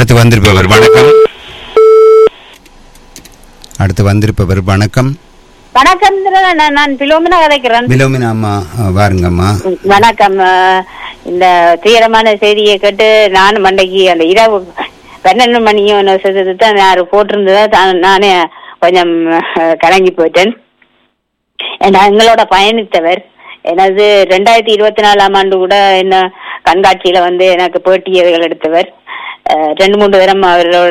அடுத்து வந்திருப்பவர் வணக்கம் அடுத்து வந்திருப்பவர் வணக்கம் வணக்கம் நான் நான் பிலோமினா கதைக்கிறேன் பிலோமினா அம்மா அஹ், வாருங்கம்மா வணக்கம் அஹ், இந்த துயரமான செய்தியை கேட்டு நானும் மண்டைக்கு அந்த இரவு பன்னெண்டு மணியும் சேர்த்து தான் நான் போட்டிருந்ததா தான் நானே கொஞ்சம் அஹ், கலங்கி போயிட்டேன் ஏன்னா எங்களோட பயணித்தவர் எனது ரெண்டாயிரத்தி இருபத்தி நாலாம் ஆண்டு கூட என்ன கண்காட்சியில வந்து எனக்கு பேட்டியர்கள் எடுத்தவர் அஹ், ரெண்டு மூன்று தரம் அவரோட